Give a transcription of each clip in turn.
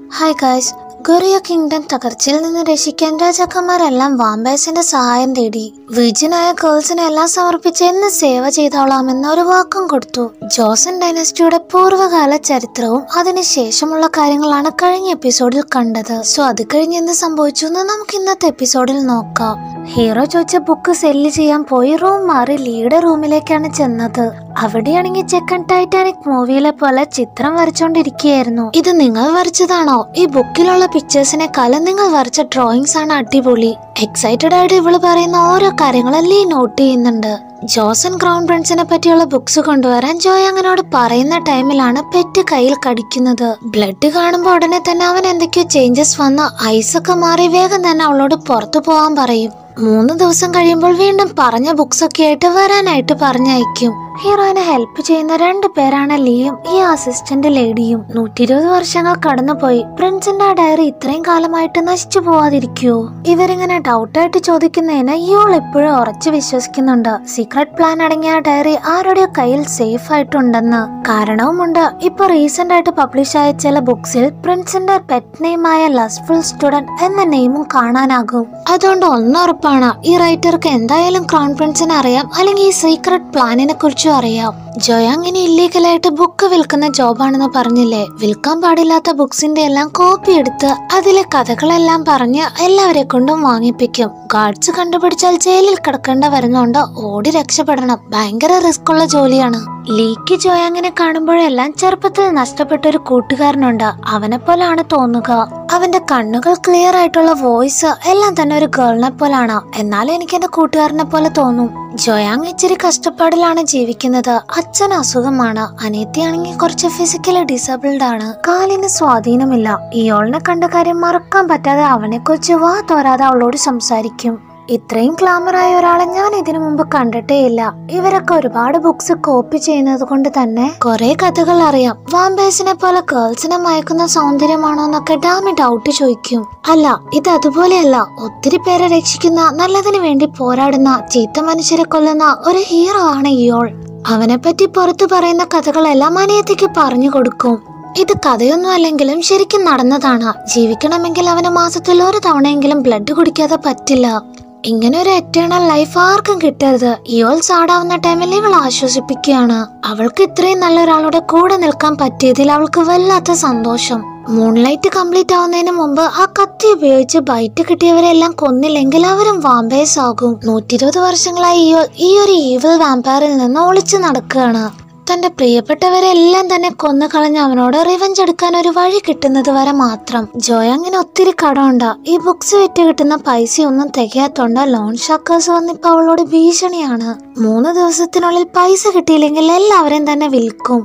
hi guys ഗൊറിയ kingdom തകർച്ചയിൽ നിന്ന് രക്ഷിക്കാൻ രാജാക്കന്മാരെല്ലാം വാമ്പേഴ്സിന്റെ സഹായം തേടി വിർജിനായ ഗേൾസിനെ എല്ലാം സമർപ്പിച്ച് എന്ന് സേവ ചെയ്തോളാമെന്ന് ഒരു വാക്കും കൊടുത്തു ജോസൻ ഡൈനസ്റ്റിയുടെ പൂർവ്വകാല ചരിത്രവും അതിനുശേഷമുള്ള കാര്യങ്ങളാണ് കഴിഞ്ഞ എപ്പിസോഡിൽ കണ്ടത് സോ അത് കഴിഞ്ഞ് എന്ത് സംഭവിച്ചു എന്ന് നമുക്ക് ഇന്നത്തെ എപ്പിസോഡിൽ നോക്കാം ഹീറോ ചോദിച്ച ബുക്ക് സെല്ല് ചെയ്യാൻ പോയി റൂം മാറി ലീയുടെ റൂമിലേക്കാണ് ചെന്നത് അവിടെയാണെങ്കിൽ ചെക്കൻ ടൈറ്റാനിക് മൂവിയിലെ പോലെ ചിത്രം വരച്ചോണ്ടിരിക്കുകയായിരുന്നു ഇത് നിങ്ങൾ വരച്ചതാണോ ഈ ബുക്കിലുള്ള പിക്ചേഴ്സിനെക്കാളും നിങ്ങൾ വരച്ച ഡ്രോയിങ്സ് ആണ് അടിപൊളി എക്സൈറ്റഡ് ആയിട്ട് ഇവള് പറയുന്ന ഓരോ കാര്യങ്ങളും ലീ നോട്ട് ചെയ്യുന്നുണ്ട് ജോസൻ ക്രൗൺ പ്രിൻസിനെ പറ്റിയുള്ള ബുക്സ് കൊണ്ടുവരാൻ ജോയ് അങ്ങനോട് പറയുന്ന ടൈമിലാണ് പെറ്റ് കയ്യിൽ കടിക്കുന്നത് ബ്ലഡ് കാണുമ്പോൾ ഉടനെ തന്നെ അവൻ എന്തൊക്കെയോ ചേഞ്ചസ് വന്ന് ഐസൊക്കെ മാറി വേഗം തന്നെ അവളോട് പുറത്തു പോവാൻ പറയും മൂന്ന് ദിവസം കഴിയുമ്പോൾ വീണ്ടും പറഞ്ഞ ബുക്സ് ഒക്കെ ആയിട്ട് വരാനായിട്ട് പറഞ്ഞയക്കും ഹീറോയിനെ ഹെൽപ്പ് ചെയ്യുന്ന രണ്ട് പേരാണ് ലീയും ഈ അസിസ്റ്റന്റ് ലേഡിയും നൂറ്റി ഇരുപത് വർഷങ്ങൾ കടന്നുപോയി പ്രിൻസിന്റെ ആ ഡയറി ഇത്രയും കാലമായിട്ട് നശിച്ചു പോവാതിരിക്കുവോ ഇവരിങ്ങനെ ഡൗട്ടായിട്ട് ചോദിക്കുന്നതിന് ഇയോൾ എപ്പോഴും ഉറച്ചു വിശ്വസിക്കുന്നുണ്ട് സീക്രട്ട് പ്ലാൻ അടങ്ങിയ ആ ഡയറി ആരുടെയോ കയ്യിൽ സേഫ് ആയിട്ടുണ്ടെന്ന് കാരണവുമുണ്ട് ഇപ്പൊ റീസെന്റ് ആയിട്ട് പബ്ലിഷ് ആയ ചില ബുക്സിൽ പ്രിൻസിന്റെ പെറ്റ് നെയിമായ ലസ്ഫുൾ സ്റ്റുഡന്റ് എന്ന നെയിമും കാണാനാകും അതുകൊണ്ട് ഒന്നുറപ്പാണ് ഈ റൈറ്റർക്ക് എന്തായാലും ക്രൗൺ പ്രിൻസിനെ അറിയാം അല്ലെങ്കിൽ ഈ സീക്രട്ട് പ്ലാനിനെ കുറിച്ചും അറിയാം ജോയാങ്ങിന് ഇല്ലീഗലായിട്ട് ബുക്ക് വിൽക്കുന്ന ജോബാണെന്ന് പറഞ്ഞില്ലേ വിൽക്കാൻ പാടില്ലാത്ത ബുക്സിന്റെ എല്ലാം കോപ്പി എടുത്ത് അതിലെ കഥകളെല്ലാം പറഞ്ഞ് എല്ലാവരെ കൊണ്ടും വാങ്ങിപ്പിക്കും ഗാർഡ്സ് കണ്ടുപിടിച്ചാൽ ജയിലിൽ കിടക്കേണ്ട വരുന്നോണ്ട് ഓടി രക്ഷപ്പെടണം ഭയങ്കര റിസ്ക് ഉള്ള ജോലിയാണ് ലീക്ക് ജോയാങ്ങിനെ കാണുമ്പോഴെല്ലാം ചെറുപ്പത്തിൽ നഷ്ടപ്പെട്ട ഒരു കൂട്ടുകാരനുണ്ട് അവനെ പോലാണ് തോന്നുക അവന്റെ കണ്ണുകൾ ക്ലിയർ ആയിട്ടുള്ള വോയിസ് എല്ലാം തന്നെ ഒരു ഗേളിനെ പോലാണ് എന്നാലും എനിക്ക് എന്റെ കൂട്ടുകാരനെ പോലെ തോന്നും ജോയാങ് ഇച്ചിരി കഷ്ടപ്പാടിലാണ് ജീവിക്കുന്നത് അച്ഛൻ അസുഖമാണ് അനിയത്തിയാണെങ്കിൽ കുറച്ച് ഫിസിക്കലി ഡിസേബിൾഡ് ആണ് കാലിന് സ്വാധീനമില്ല ഇയോളിനെ കണ്ട കാര്യം മറക്കാൻ പറ്റാതെ അവനെ കുറിച്ച് വാ തോരാതെ അവളോട് സംസാരിക്കും ഇത്രയും ക്ലാമറായ ഒരാളെ ഞാൻ ഇതിനു മുമ്പ് കണ്ടിട്ടേ ഇല്ല ഇവരൊക്കെ ഒരുപാട് ബുക്സ് കോപ്പി ചെയ്യുന്നത് കൊണ്ട് തന്നെ കുറെ കഥകൾ അറിയാം വാമ്പേഴ്സിനെ പോലെ ഗേൾസിനെ മയക്കുന്ന സൗന്ദര്യമാണോ എന്നൊക്കെ ഡാമി ഡൗട്ട് ചോദിക്കും അല്ല ഇത് അതുപോലെയല്ല ഒത്തിരി പേരെ രക്ഷിക്കുന്ന നല്ലതിനു വേണ്ടി പോരാടുന്ന ചീത്ത മനുഷ്യരെ കൊല്ലുന്ന ഒരു ഹീറോ ആണ് ഇയോൾ അവനെ പറ്റി പുറത്തു പറയുന്ന കഥകളെല്ലാം അനിയത്തിക്ക് പറഞ്ഞു കൊടുക്കും ഇത് കഥയൊന്നും അല്ലെങ്കിലും ശരിക്കും നടന്നതാണ് ജീവിക്കണമെങ്കിൽ അവന് മാസത്തിൽ ഒരു തവണയെങ്കിലും ബ്ലഡ് കുടിക്കാതെ പറ്റില്ല ഇങ്ങനെ ഒരു എറ്റേണൽ ലൈഫ് ആർക്കും കിട്ടരുത് ഇയോൾ സാടാവുന്ന ടൈമിൽ ഇവൾ ആശ്വസിപ്പിക്കുകയാണ് അവൾക്ക് ഇത്രയും നല്ല ഒരാളുടെ കൂടെ നിൽക്കാൻ പറ്റിയതിൽ അവൾക്ക് വല്ലാത്ത സന്തോഷം മൂൺലൈറ്റ് കംപ്ലീറ്റ് ആവുന്നതിന് മുമ്പ് ആ കത്തി ഉപയോഗിച്ച് ബൈറ്റ് കിട്ടിയവരെല്ലാം കൊന്നില്ലെങ്കിൽ അവരും വാമ്പേഴ്സ് ആകും നൂറ്റി ഇരുപത് വർഷങ്ങളായി ഇയോൾ ഈ ഒരു ഈവിൾ വാമ്പയറിൽ നിന്ന് ഒളിച്ചു നടക്കുകയാണ് തന്റെ പ്രിയപ്പെട്ടവരെല്ലാം തന്നെ കൊന്നു കളഞ്ഞ അവനോട് റിവഞ്ച് എടുക്കാൻ ഒരു വഴി കിട്ടുന്നത് വരെ മാത്രം ജോയങ്ങിന് ഒത്തിരി കടമുണ്ട് ഈ ബുക്സ് വിറ്റ് കിട്ടുന്ന പൈസയൊന്നും തികയാത്തോണ്ട് ലോൺ ഷാക്കേഴ്സ് വന്നിപ്പോ അവളോട് ഭീഷണിയാണ് മൂന്ന് ദിവസത്തിനുള്ളിൽ പൈസ കിട്ടിയില്ലെങ്കിൽ എല്ലാവരെയും തന്നെ വിൽക്കും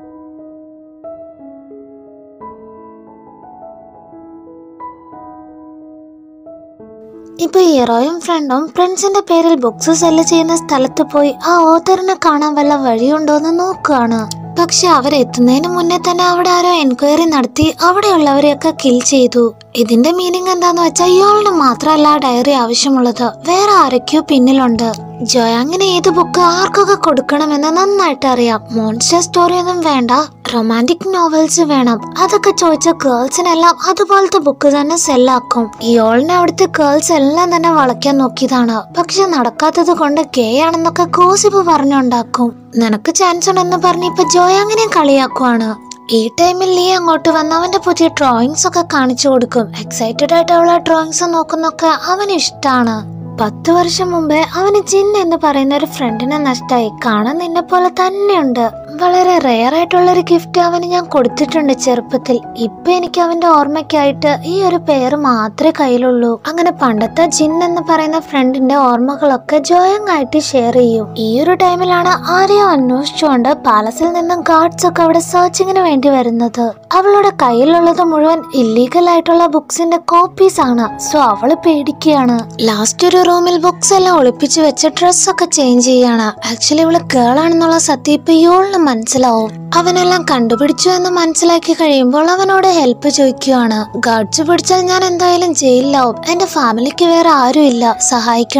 ഇപ്പൊ ഹീറോയും ഫ്രണ്ടും പ്രിൻസിന്റെ പേരിൽ ബുക്സ് സെല്ല് ചെയ്യുന്ന സ്ഥലത്ത് പോയി ആ ഓത്തറിനെ കാണാൻ വല്ല വഴിയുണ്ടോന്ന് നോക്കുകയാണ് പക്ഷെ അവരെത്തുന്നതിന് മുന്നേ തന്നെ അവിടെ ആരോ എൻക്വയറി നടത്തി അവിടെയുള്ളവരെയൊക്കെ കിൽ ചെയ്തു ഇതിന്റെ മീനിങ് എന്താന്ന് വെച്ചാൽ ഇയാളിന് മാത്രമല്ല ആ ഡയറി ആവശ്യമുള്ളത് വേറെ ആരൊക്കെയോ പിന്നിലുണ്ട് ജോയാങ്ങിന് ഏത് ബുക്ക് ആർക്കൊക്കെ കൊടുക്കണമെന്ന് നന്നായിട്ട് അറിയാം മോൺസ്റ്റർ സ്റ്റോറി ഒന്നും വേണ്ട റൊമാൻറ്റിക് നോവൽസ് വേണം അതൊക്കെ ചോദിച്ച ഗേൾസിനെല്ലാം അതുപോലത്തെ ബുക്ക് തന്നെ സെല്ലാക്കും ഇയോളിനെ അവിടുത്തെ ഗേൾസ് എല്ലാം തന്നെ വളയ്ക്കാൻ നോക്കിയതാണ് പക്ഷെ നടക്കാത്തത് കൊണ്ട് ഗേ ആണെന്നൊക്കെ ഗോസിപ്പ് പറഞ്ഞുണ്ടാക്കും നിനക്ക് ചാൻസ് ഉണ്ടെന്ന് പറഞ്ഞ് ഇപ്പൊ ജോയാങ്ങിനെ കളിയാക്കുവാണ് ഈ ടൈമിൽ ലീ അങ്ങോട്ട് വന്ന് അവന്റെ പുതിയ ഡ്രോയിങ്സ് ഒക്കെ കാണിച്ചു കൊടുക്കും എക്സൈറ്റഡ് ആയിട്ട് അവൾ ആ ഡ്രോയിങ്സ് നോക്കുന്നൊക്കെ അവന് ഇഷ്ടാണ് പത്ത് വർഷം മുമ്പേ അവന് ജിൻ എന്ന് പറയുന്ന ഒരു ഫ്രണ്ടിനെ നഷ്ടായി കാണാൻ നിന്നെ പോലെ തന്നെയുണ്ട് വളരെ റെയർ ആയിട്ടുള്ള ഒരു ഗിഫ്റ്റ് അവന് ഞാൻ കൊടുത്തിട്ടുണ്ട് ചെറുപ്പത്തിൽ ഇപ്പൊ എനിക്ക് അവന്റെ ഓർമ്മയ്ക്കായിട്ട് ഈ ഒരു പേര് മാത്രമേ കയ്യിലുള്ളൂ അങ്ങനെ പണ്ടത്തെ ജിൻ എന്ന് പറയുന്ന ഫ്രണ്ടിന്റെ ഓർമ്മകളൊക്കെ ജോയങ് ആയിട്ട് ഷെയർ ചെയ്യും ഈ ഒരു ടൈമിലാണ് ആരെയോ അന്വേഷിച്ചുകൊണ്ട് പാലസിൽ നിന്നും ഗാർഡ്സ് ഒക്കെ അവിടെ സെർച്ചിങ്ങിന് വേണ്ടി വരുന്നത് അവളുടെ കയ്യിലുള്ളത് മുഴുവൻ ഇല്ലീഗൽ ആയിട്ടുള്ള ബുക്സിന്റെ കോപ്പീസ് ആണ് സോ അവള് പേടിക്കുകയാണ് ലാസ്റ്റ് ഒരു റൂമിൽ ബുക്സ് എല്ലാം ഒളിപ്പിച്ചു വെച്ച് ഡ്രസ്സൊക്കെ ചേഞ്ച് ചെയ്യാണ് ആക്ച്വലി ഇവള് ഗേൾ ആണെന്നുള്ള സത്യം ഇപ്പൊ യോളിന് മനസ്സിലാവും അവനെല്ലാം കണ്ടുപിടിച്ചു എന്ന് മനസ്സിലാക്കി കഴിയുമ്പോൾ അവനോട് ഹെൽപ്പ് ചോദിക്കുകയാണ് ഗാർഡ്സ് പിടിച്ചാൽ ഞാൻ എന്തായാലും ജയിലിലാവും എന്റെ ഫാമിലിക്ക് വേറെ ആരും ഇല്ല സഹായിക്കണം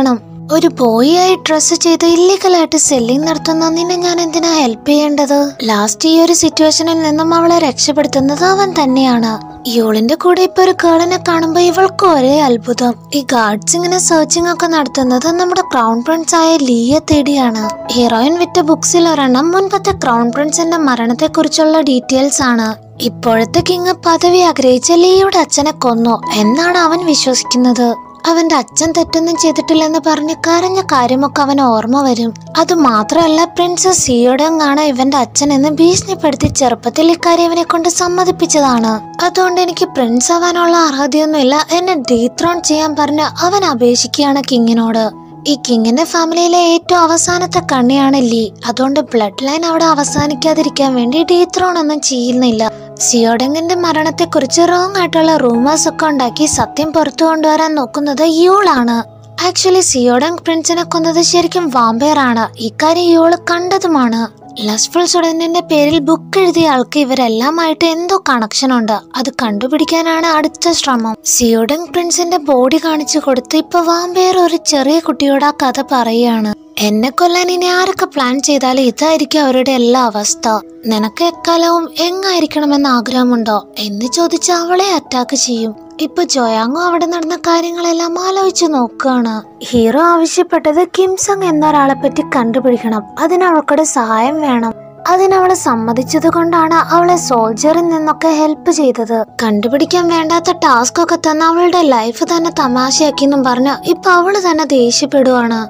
ഒരു ബോയിയായി ഡ്രസ്സ് ചെയ്ത് ഇല്ലീഗലായിട്ട് സെല്ലിംഗ് നടത്തുന്ന നിന്നെ ഞാൻ എന്തിനാ ഹെൽപ്പ് ചെയ്യേണ്ടത് ലാസ്റ്റ് ഈ ഒരു സിറ്റുവേഷനിൽ നിന്നും അവളെ രക്ഷപ്പെടുത്തുന്നത് അവൻ തന്നെയാണ് ഇവളിന്റെ കൂടെ ഇപ്പൊ ഒരു കേളിനെ കാണുമ്പോ ഇവൾക്ക് ഒരേ അത്ഭുതം ഈ ഗാർഡ്സ് ഇങ്ങനെ സെർച്ചിങ് ഒക്കെ നടത്തുന്നത് നമ്മുടെ ക്രൗൺ പ്രിൻസ് ആയ ലീയെ തേടിയാണ് ഹീറോയിൻ വിറ്റ ബുക്സിൽ ഒരെണ്ണം മുൻപത്തെ ക്രൗൺ പ്രിൻസിന്റെ മരണത്തെ കുറിച്ചുള്ള ഡീറ്റെയിൽസ് ആണ് ഇപ്പോഴത്തെ കിങ് പദവി ആഗ്രഹിച്ച ലീയുടെ അച്ഛനെ കൊന്നു എന്നാണ് അവൻ വിശ്വസിക്കുന്നത് അവന്റെ അച്ഛൻ തെറ്റൊന്നും ചെയ്തിട്ടില്ലെന്ന് പറഞ്ഞ് കരഞ്ഞ കാര്യമൊക്കെ അവന് ഓർമ്മ വരും അത് മാത്രമല്ല പ്രിൻസസ് സിയോടങ്ങാണ് ഇവന്റെ അച്ഛൻ എന്ന് ഭീഷണിപ്പെടുത്തി ചെറുപ്പത്തിൽ ഇക്കാര്യം ഇവനെ കൊണ്ട് സമ്മതിപ്പിച്ചതാണ് അതുകൊണ്ട് എനിക്ക് പ്രിൻസ് ആവാനുള്ള അർഹതയൊന്നുമില്ല എന്നെ ഡീത്രോൺ ചെയ്യാൻ പറഞ്ഞ് അവൻ അപേക്ഷിക്കുകയാണ് കിങ്ങിനോട് ഈ കിങ്ങിന്റെ ഫാമിലിയിലെ ഏറ്റവും അവസാനത്തെ കണ്ണിയാണ് ലീ അതുകൊണ്ട് ബ്ലഡ് ലൈൻ അവിടെ അവസാനിക്കാതിരിക്കാൻ വേണ്ടി ഡീത്രോൺ ഒന്നും ചെയ്യുന്നില്ല സിയോഡങ്ങിന്റെ മരണത്തെക്കുറിച്ച് റോങ് ആയിട്ടുള്ള റൂമേഴ്സ് ഒക്കെ ഉണ്ടാക്കി സത്യം പുറത്തു കൊണ്ടുവരാൻ നോക്കുന്നത് യൂളാണ് ആക്ച്വലി സിയോഡങ് പ്രിൻസിനെ കൊന്നത് ശരിക്കും വാമ്പയർ ആണ് ഇക്കാര്യം യൂള് കണ്ടതുമാണ് ലസ്ഫുൾ സ്റ്റുഡന്റിന്റെ പേരിൽ ബുക്ക് എഴുതിയ ആൾക്ക് ഇവരെല്ലാമായിട്ട് എന്തോ കണക്ഷൻ ഉണ്ട് അത് കണ്ടുപിടിക്കാനാണ് അടുത്ത ശ്രമം സിയോഡങ് പ്രിൻസിന്റെ ബോഡി കാണിച്ചു കൊടുത്ത് ഇപ്പൊ വാമ്പയർ ഒരു ചെറിയ കുട്ടിയോട് ആ കഥ പറയുകയാണ് എന്നെ കൊല്ലാൻ ഇനി ആരൊക്കെ പ്ലാൻ ചെയ്താലും ഇതായിരിക്കും അവരുടെ എല്ലാ അവസ്ഥ നിനക്ക് എക്കാലവും എങ്ങായിരിക്കണമെന്ന് ആഗ്രഹമുണ്ടോ എന്ന് ചോദിച്ച് അവളെ അറ്റാക്ക് ചെയ്യും ഇപ്പൊ ജോയാങ്ങോ അവിടെ നടന്ന കാര്യങ്ങളെല്ലാം ആലോചിച്ച് നോക്കുകയാണ് ഹീറോ ആവശ്യപ്പെട്ടത് കിംസങ് എന്നൊരാളെ പറ്റി കണ്ടുപിടിക്കണം അതിന് അവൾക്കുടെ സഹായം വേണം അതിനവള് സമ്മതിച്ചത് കൊണ്ടാണ് അവളെ സോൾജറിൽ നിന്നൊക്കെ ഹെൽപ്പ് ചെയ്തത് കണ്ടുപിടിക്കാൻ വേണ്ടാത്ത ടാസ്ക് ഒക്കെ തന്ന അവളുടെ ലൈഫ് തന്നെ തമാശയാക്കി എന്നും പറഞ്ഞ് ഇപ്പൊ അവള് തന്നെ ദേഷ്യപ്പെടുവാണ്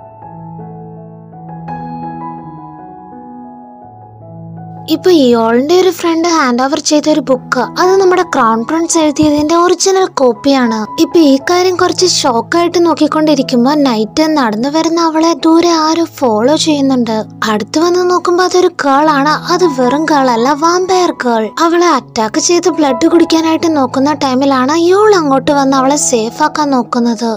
ഇപ്പൊ ഇയോളിന്റെ ഒരു ഫ്രണ്ട് ഹാൻഡ് ഓവർ ചെയ്ത ഒരു ബുക്ക് അത് നമ്മുടെ ക്രൗൺ പ്രിൻസ് എഴുതിയതിന്റെ ഒറിജിനൽ കോപ്പിയാണ് ഇപ്പൊ ഈ കാര്യം കുറച്ച് ഷോക്കായിട്ട് നോക്കിക്കൊണ്ടിരിക്കുമ്പോ നൈറ്റ് നടന്നു വരുന്ന അവളെ ദൂരെ ആരോ ഫോളോ ചെയ്യുന്നുണ്ട് അടുത്ത് വന്ന് നോക്കുമ്പോ അതൊരു കേൾ ആണ് അത് വെറും കേൾ അല്ല വാമ്പയർ കേൾ അവളെ അറ്റാക്ക് ചെയ്ത് ബ്ലഡ് കുടിക്കാനായിട്ട് നോക്കുന്ന ടൈമിലാണ് ഇയോൾ അങ്ങോട്ട് വന്ന് അവളെ സേഫ് ആക്കാൻ നോക്കുന്നത്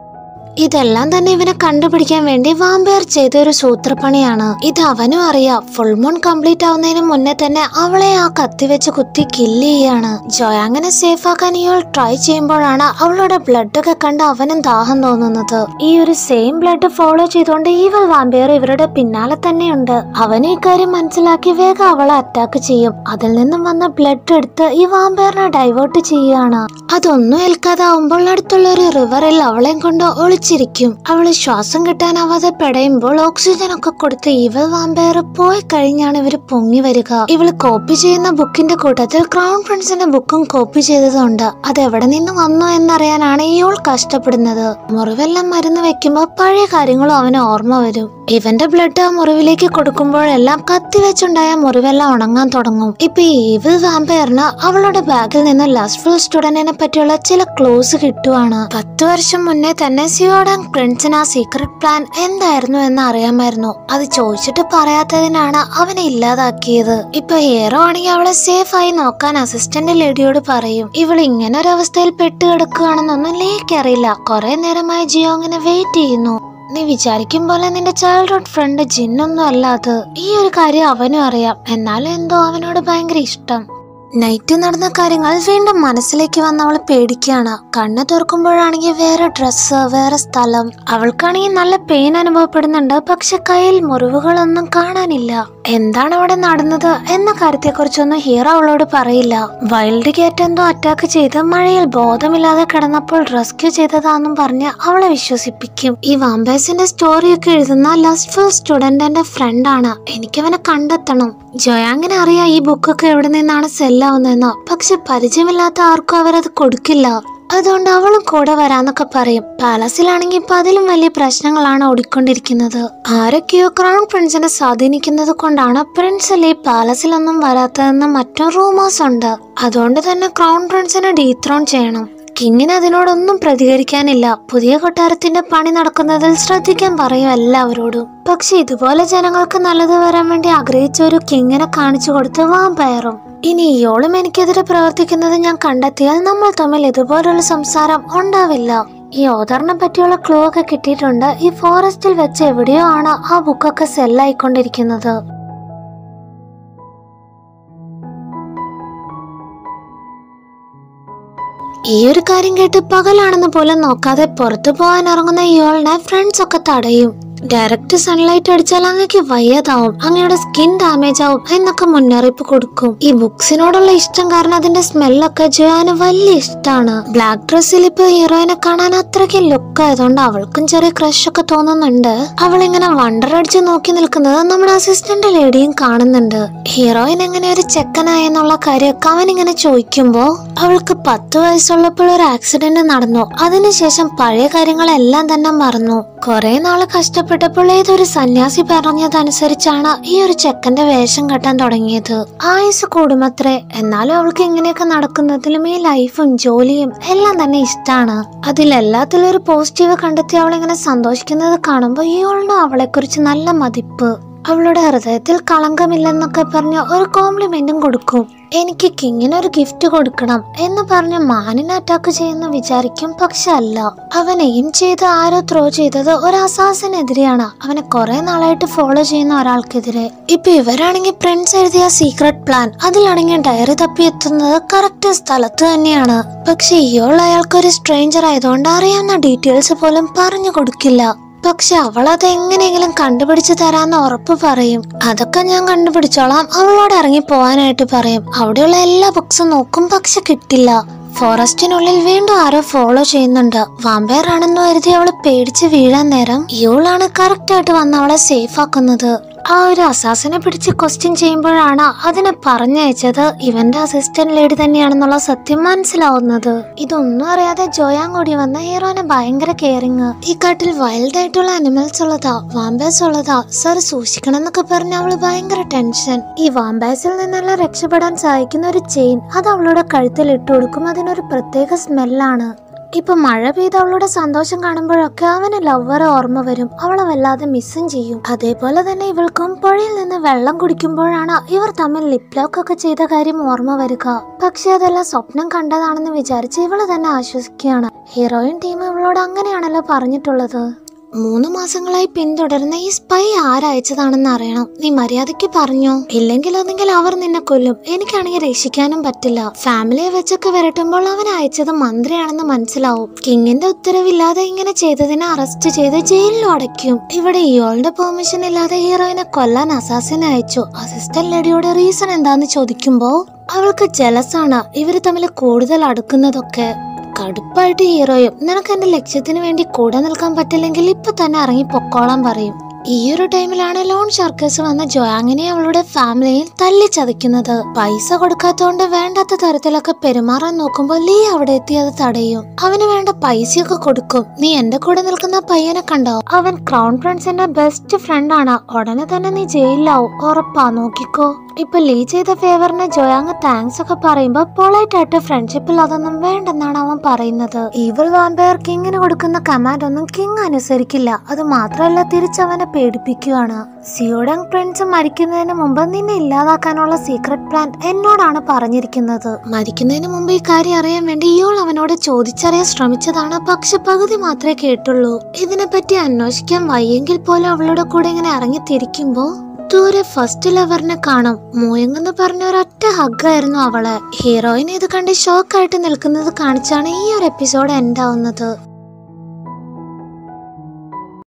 ഇതെല്ലാം തന്നെ ഇവനെ കണ്ടുപിടിക്കാൻ വേണ്ടി വാമ്പയർ ചെയ്ത ഒരു സൂത്രപ്പണിയാണ് ഇത് അവനും അറിയാം ഫുൾ മൂൺ കംപ്ലീറ്റ് ആവുന്നതിന് മുന്നേ തന്നെ അവളെ ആ കത്തി വെച്ച് കുത്തി കില്ല് ചെയ്യാണ് ജോയാങ്ങനെ സേഫ് ആക്കാൻ ഇയാൾ ട്രൈ ചെയ്യുമ്പോഴാണ് അവളുടെ ബ്ലഡ് ഒക്കെ കണ്ട് അവനും ദാഹം തോന്നുന്നത് ഈ ഒരു സെയിം ബ്ലഡ് ഫോളോ ചെയ്തുകൊണ്ട് ഈവൽ വാമ്പയർ ഇവരുടെ പിന്നാലെ തന്നെയുണ്ട് അവനും ഇക്കാര്യം മനസ്സിലാക്കി വേഗം അവളെ അറ്റാക്ക് ചെയ്യും അതിൽ നിന്നും വന്ന ബ്ലഡ് എടുത്ത് ഈ വാമ്പയറിനെ ഡൈവേർട്ട് ചെയ്യുകയാണ് അതൊന്നും ഏൽക്കാതാവുമ്പോൾ അടുത്തുള്ള ഒരു റിവറിൽ അവളെയും കൊണ്ട് ഒളിച്ചിരിക്കും അവള് ശ്വാസം കിട്ടാനാവാതെ പെടയുമ്പോൾ ഓക്സിജൻ ഒക്കെ കൊടുത്ത് ഇവൾ വാമ്പയർ പോയി കഴിഞ്ഞാണ് ഇവര് പൊങ്ങി വരിക ഇവള് കോപ്പി ചെയ്യുന്ന ബുക്കിന്റെ കൂട്ടത്തിൽ ക്രൗൺ പ്രിൻസിന്റെ ബുക്കും കോപ്പി ചെയ്തതുണ്ട് അത് എവിടെ നിന്ന് വന്നു എന്നറിയാനാണ് ഇയോൾ കഷ്ടപ്പെടുന്നത് മുറിവെല്ലാം മരുന്ന് വെക്കുമ്പോൾ പഴയ കാര്യങ്ങളും അവന് ഓർമ്മ വരും ഇവന്റെ ബ്ലഡ് ആ മുറിവിലേക്ക് കൊടുക്കുമ്പോഴെല്ലാം കത്തി വെച്ചുണ്ടായ മുറിവെല്ലാം ഉണങ്ങാൻ തുടങ്ങും ഇപ്പൊ ഈ ഈവിൾ വാമ്പയറിന് അവളുടെ ബാഗിൽ നിന്ന് ലാസ്റ്റ്ഫുൾ സ്റ്റുഡന്റിനെ പറ്റിയുള്ള ചില ക്ലോസ് കിട്ടുവാണ് പത്ത് വർഷം മുന്നേ തന്നെ സിയോഡാങ് പ്രിൻസിന് ആ സീക്രട്ട് പ്ലാൻ എന്തായിരുന്നു എന്ന് അറിയാമായിരുന്നു അത് ചോദിച്ചിട്ട് പറയാത്തതിനാണ് അവനെ ഇല്ലാതാക്കിയത് ഇപ്പൊ ഹീറോ ആണെങ്കിൽ അവളെ സേഫ് ആയി നോക്കാൻ അസിസ്റ്റന്റ് ലേഡിയോട് പറയും ഇവൾ ഇങ്ങനെ ഒരു അവസ്ഥയിൽ പെട്ട് കിടക്കുകയാണെന്നൊന്നും ലേക്ക് അറിയില്ല കുറെ നേരമായി ജിയോ അങ്ങനെ വെയിറ്റ് ചെയ്യുന്നു നീ വിചാരിക്കും പോലെ നിന്റെ ചൈൽഡ്ഹുഡ് ഫ്രണ്ട് ജിന്നൊന്നും അല്ല അത് ഈ ഒരു കാര്യം അവനും അറിയാം എന്നാലും എന്തോ അവനോട് ഭയങ്കര ഇഷ്ടം നൈറ്റ് നടന്ന കാര്യങ്ങൾ വീണ്ടും മനസ്സിലേക്ക് വന്ന് അവൾ പേടിക്കുകയാണ് കണ്ണ് തുറക്കുമ്പോഴാണെങ്കിൽ വേറെ ഡ്രസ്സ് വേറെ സ്ഥലം അവൾക്കാണെങ്കിൽ നല്ല പെയിൻ അനുഭവപ്പെടുന്നുണ്ട് പക്ഷെ കയ്യിൽ മുറിവുകളൊന്നും കാണാനില്ല എന്താണ് അവിടെ നടന്നത് എന്ന കാര്യത്തെക്കുറിച്ചൊന്നും ഹീറോ അവളോട് പറയില്ല വൈൽഡ് ഗേറ്റ് എന്തോ അറ്റാക്ക് ചെയ്ത് മഴയിൽ ബോധമില്ലാതെ കിടന്നപ്പോൾ റെസ്ക്യൂ ചെയ്തതാന്നും പറഞ്ഞ് അവളെ വിശ്വസിപ്പിക്കും ഈ വാമ്പേഴ്സിന്റെ സ്റ്റോറിയൊക്കെ എഴുതുന്ന ലസ്റ്റ്ഫുൾ സ്റ്റുഡന്റ് എന്റെ ഫ്രണ്ടാണ് എനിക്കവനെ കണ്ടെത്തണം ജോയാങ്ങിനെ അറിയാം ഈ ബുക്കൊക്കെ എവിടെ നിന്നാണ് സെല്ലാവുന്നതെന്ന് പക്ഷെ പരിചയമില്ലാത്ത ആർക്കും അവരത് കൊടുക്കില്ല അതുകൊണ്ട് അവളും കൂടെ വരാന്നൊക്കെ പറയും പാലസിലാണെങ്കിൽ ഇപ്പൊ അതിലും വലിയ പ്രശ്നങ്ങളാണ് ഓടിക്കൊണ്ടിരിക്കുന്നത് ആരൊക്കെയോ ക്രൗൺ പ്രിൻസിനെ സ്വാധീനിക്കുന്നത് കൊണ്ടാണ് പ്രിൻസ് ലീ പാലസിലൊന്നും വരാത്തതെന്ന് മറ്റും റൂമേഴ്സ് ഉണ്ട് അതുകൊണ്ട് തന്നെ ക്രൗൺ പ്രിൻസിനെ ഡീത്രോൺ ചെയ്യണം കിങ്ങിന് അതിനോടൊന്നും പ്രതികരിക്കാനില്ല പുതിയ കൊട്ടാരത്തിന്റെ പണി നടക്കുന്നതിൽ ശ്രദ്ധിക്കാൻ പറയും എല്ലാവരോടും പക്ഷെ ഇതുപോലെ ജനങ്ങൾക്ക് നല്ലത് വരാൻ വേണ്ടി ആഗ്രഹിച്ച ഒരു കിങ്ങിനെ കാണിച്ചു കൊടുത്ത് വാമ്പയറും ഇനി ഇയോളും എനിക്കെതിരെ പ്രവർത്തിക്കുന്നത് ഞാൻ കണ്ടെത്തിയാൽ നമ്മൾ തമ്മിൽ ഇതുപോലുള്ള സംസാരം ഉണ്ടാവില്ല ഈ ഓദറിനെ പറ്റിയുള്ള ക്ലൂ ഒക്കെ കിട്ടിയിട്ടുണ്ട് ഈ ഫോറസ്റ്റിൽ വെച്ച് എവിടെയോ ആണ് ആ ബുക്കൊക്കെ സെല്ലായിക്കൊണ്ടിരിക്കുന്നത് ഈ ഒരു കാര്യം കേട്ട് പകലാണെന്ന് പോലും നോക്കാതെ പുറത്തു പോകാൻ ഇറങ്ങുന്ന ഇയാളിനെ ഫ്രണ്ട്സ് ഒക്കെ തടയും ഡയറക്റ്റ് സൺലൈറ്റ് അടിച്ചാൽ അങ്ങക്ക് വയ്യാതാവും അങ്ങയുടെ സ്കിൻ ഡാമേജ് ആവും എന്നൊക്കെ മുന്നറിയിപ്പ് കൊടുക്കും ഈ ബുക്സിനോടുള്ള ഇഷ്ടം കാരണം അതിന്റെ സ്മെല്ലൊക്കെ ജോയാന് വലിയ ഇഷ്ടമാണ് ബ്ലാക്ക് ഡ്രസ്സിൽ ഇപ്പൊ ഹീറോയിനെ കാണാൻ അത്രയ്ക്ക് ലുക്ക് ആയതുകൊണ്ട് അവൾക്കും ചെറിയ ക്രഷ് ഒക്കെ തോന്നുന്നുണ്ട് അവളിങ്ങനെ വണ്ടർ അടിച്ച് നോക്കി നിൽക്കുന്നത് നമ്മുടെ അസിസ്റ്റന്റ് ലേഡിയും കാണുന്നുണ്ട് ഹീറോയിൻ എങ്ങനെ ഒരു ചെക്കനായെന്നുള്ള കാര്യമൊക്കെ അവൻ ഇങ്ങനെ ചോദിക്കുമ്പോ അവൾക്ക് പത്ത് വയസ്സുള്ളപ്പോൾ ഒരു ആക്സിഡന്റ് നടന്നു അതിനുശേഷം പഴയ കാര്യങ്ങളെല്ലാം തന്നെ മറന്നു കുറെ നാള് കഷ്ടപ്പെട്ടപ്പോൾ ഏതൊരു സന്യാസി പറഞ്ഞതനുസരിച്ചാണ് ഈ ഒരു ചെക്കന്റെ വേഷം കെട്ടാൻ തുടങ്ങിയത് ആയുസ് കൂടുമത്രേ എന്നാലും അവൾക്ക് ഇങ്ങനെയൊക്കെ നടക്കുന്നതിലും ഈ ലൈഫും ജോലിയും എല്ലാം തന്നെ ഇഷ്ടമാണ് അതിലെല്ലാത്തിലും ഒരു പോസിറ്റീവ് കണ്ടെത്തി അവളിങ്ങനെ സന്തോഷിക്കുന്നത് കാണുമ്പോൾ ഇവളുടെ അവളെ കുറിച്ച് നല്ല മതിപ്പ് അവളുടെ ഹൃദയത്തിൽ കളങ്കമില്ലെന്നൊക്കെ പറഞ്ഞ് ഒരു കോംപ്ലിമെന്റും കൊടുക്കും എനിക്ക് കിങ്ങിന് ഒരു ഗിഫ്റ്റ് കൊടുക്കണം എന്ന് പറഞ്ഞ് മാനിനെ അറ്റാക്ക് ചെയ്യുന്ന വിചാരിക്കും പക്ഷെ അല്ല അവൻ എയിം ചെയ്ത് ആരോ ത്രോ ചെയ്തത് ഒരു അസാസിനെതിരെയാണ് അവനെ കുറെ നാളായിട്ട് ഫോളോ ചെയ്യുന്ന ഒരാൾക്കെതിരെ ഇപ്പൊ ഇവരാണെങ്കിൽ ഫ്രണ്ട്സ് എഴുതിയ സീക്രട്ട് പ്ലാൻ അതിലാണെങ്കിൽ ഡയറി തപ്പി എത്തുന്നത് കറക്റ്റ് സ്ഥലത്ത് തന്നെയാണ് പക്ഷെ ഇയോൾ അയാൾക്ക് ഒരു സ്ട്രേഞ്ചർ ആയതുകൊണ്ട് അറിയാവുന്ന ഡീറ്റെയിൽസ് പോലും പറഞ്ഞു കൊടുക്കില്ല പക്ഷെ അവൾ അത് എങ്ങനെയെങ്കിലും കണ്ടുപിടിച്ചു തരാന്ന് ഉറപ്പ് പറയും അതൊക്കെ ഞാൻ കണ്ടുപിടിച്ചോളാം അവളോട് ഇറങ്ങി പോവാനായിട്ട് പറയും അവിടെയുള്ള എല്ലാ ബുക്സും നോക്കും പക്ഷെ കിട്ടില്ല ഫോറസ്റ്റിനുള്ളിൽ വീണ്ടും ആരോ ഫോളോ ചെയ്യുന്നുണ്ട് വാമ്പയർ ആണെന്ന് കരുതി അവള് പേടിച്ച് വീഴാൻ നേരം ഇവളാണ് കറക്റ്റ് ആയിട്ട് വന്ന് അവളെ സേഫ് ആക്കുന്നത് ആ ഒരു അസാസിനെ പിടിച്ച് ക്വസ്റ്റ്യൻ ചെയ്യുമ്പോഴാണ് അതിനെ പറഞ്ഞയച്ചത് ഇവന്റെ അസിസ്റ്റന്റ് ലേഡി തന്നെയാണെന്നുള്ള സത്യം മനസ്സിലാവുന്നത് ഇതൊന്നും അറിയാതെ ജോയാൻ കൂടി വന്ന ഹീറോനെ ഭയങ്കര കെയറിങ് ഈ കാട്ടിൽ വൈൽഡ് ആയിട്ടുള്ള അനിമൽസ് ഉള്ളതാ വാമ്പേഴ്സ് ഉള്ളതാ സർ സൂക്ഷിക്കണം എന്നൊക്കെ പറഞ്ഞ അവള് ഭയങ്കര ടെൻഷൻ ഈ വാമ്പേഴ്സിൽ നിന്നെല്ലാം രക്ഷപ്പെടാൻ സഹായിക്കുന്ന ഒരു ചെയിൻ അത് അവളുടെ കഴുത്തിൽ ഇട്ടു കൊടുക്കും അതിനൊരു പ്രത്യേക സ്മെല്ലാണ് ഇപ്പൊ മഴ പെയ്ത് അവളുടെ സന്തോഷം കാണുമ്പോഴൊക്കെ അവന് ലവറെ ഓർമ്മ വരും അവളെ വല്ലാതെ മിസ്സും ചെയ്യും അതേപോലെ തന്നെ ഇവൾക്കും പുഴയിൽ നിന്ന് വെള്ളം കുടിക്കുമ്പോഴാണ് ഇവർ തമ്മിൽ ലിപ് ലോക്ക് ഒക്കെ ചെയ്ത കാര്യം ഓർമ്മ വരിക പക്ഷെ അതെല്ലാം സ്വപ്നം കണ്ടതാണെന്ന് വിചാരിച്ച് ഇവള് തന്നെ ആശ്വസിക്കുകയാണ് ഹീറോയിൻ ടീം ഇവളോട് അങ്ങനെയാണല്ലോ പറഞ്ഞിട്ടുള്ളത് മൂന്ന് മാസങ്ങളായി പിന്തുടരുന്ന ഈ സ്പൈ ആരയച്ചതാണെന്ന് അറിയണം നീ മര്യാദയ്ക്ക് പറഞ്ഞോ ഇല്ലെങ്കിൽ ഒന്നെങ്കിൽ അവർ നിന്നെ കൊല്ലും എനിക്കാണെങ്കിൽ രക്ഷിക്കാനും പറ്റില്ല ഫാമിലിയെ വെച്ചൊക്കെ വരട്ടുമ്പോൾ അവൻ അയച്ചത് മന്ത്രിയാണെന്ന് മനസ്സിലാവും കിങ്ങിന്റെ ഉത്തരവില്ലാതെ ഇങ്ങനെ ചെയ്തതിനെ അറസ്റ്റ് ചെയ്ത് ജയിലിലും അടയ്ക്കും ഇവിടെ ഇയോളുടെ പെർമിഷൻ ഇല്ലാതെ ഹീറോയിനെ കൊല്ലാൻ അസാസിനെ അയച്ചു അസിസ്റ്റന്റ് ലേഡിയോട് റീസൺ എന്താന്ന് ചോദിക്കുമ്പോ അവൾക്ക് ജലസാണ് ഇവര് തമ്മിൽ കൂടുതൽ അടുക്കുന്നതൊക്കെ കടുപ്പായിട്ട് ഹീറോയും നിനക്ക് എന്റെ ലക്ഷ്യത്തിന് വേണ്ടി കൂടെ നിൽക്കാൻ പറ്റില്ലെങ്കിൽ ഇപ്പൊ തന്നെ ഇറങ്ങി പൊക്കോളാൻ പറയും ഈ ഒരു ടൈമിലാണ് ലോൺ ഷർക്കേഴ്സ് വന്ന ജോയാങ്ങിനെ അവളുടെ ഫാമിലിയിൽ തല്ലി ചതയ്ക്കുന്നത് പൈസ കൊടുക്കാത്തോണ്ട് വേണ്ടാത്ത തരത്തിലൊക്കെ പെരുമാറാൻ നോക്കുമ്പോൾ ലീ അവിടെ എത്തി അത് തടയും അവന് വേണ്ട പൈസയൊക്കെ കൊടുക്കും നീ എന്റെ കൂടെ നിൽക്കുന്ന പയ്യനെ കണ്ടോ അവൻ ക്രൗൺ പ്രിൻസിന്റെ ബെസ്റ്റ് ഫ്രണ്ട് ആണ് ഉടനെ തന്നെ നീ ജയിലിലാവും ഉറപ്പാ നോക്കിക്കോ ഇപ്പൊ ലീ ചെയ്ത ഫേവറിന് ജോയാങ് താങ്ക്സ് ഒക്കെ പറയുമ്പോ പൊളൈറ്റ് ആയിട്ട് ഫ്രണ്ട്ഷിപ്പിൽ അതൊന്നും വേണ്ടെന്നാണ് അവൻ പറയുന്നത് ഈവിൾ വാമ്പയർ കിങ്ങിന് കൊടുക്കുന്ന കമാൻഡ് ഒന്നും കിങ് അനുസരിക്കില്ല അത് മാത്രമല്ല തിരിച്ചവനെ പേടിപ്പിക്കുകയാണ് സിയോഡങ് പ്രിൻസ് മരിക്കുന്നതിന് മുമ്പ് നിന്നെ ഇല്ലാതാക്കാനുള്ള സീക്രട്ട് പ്ലാൻ എന്നോടാണ് പറഞ്ഞിരിക്കുന്നത് മരിക്കുന്നതിന് മുമ്പ് ഈ കാര്യം അറിയാൻ വേണ്ടി ഇയോൾ അവനോട് ചോദിച്ചറിയാൻ ശ്രമിച്ചതാണ് പക്ഷെ പകുതി മാത്രമേ കേട്ടുള്ളൂ ഇതിനെപ്പറ്റി അന്വേഷിക്കാൻ വയ്യെങ്കിൽ പോലും അവളുടെ കൂടെ ഇങ്ങനെ ഇറങ്ങി തിരിക്കുമ്പോ ദൂരെ ഫസ്റ്റ് ലവറിനെ കാണും മൂയങ്ങെന്ന് പറഞ്ഞ ഒരൊറ്റ ഹഗ്ഗായിരുന്നു അവളെ ഹീറോയിൻ ഇത് കണ്ട് ഷോക്കായിട്ട് നിൽക്കുന്നത് കാണിച്ചാണ് ഈ ഒരു എപ്പിസോഡ് എൻഡ് ആവുന്നത്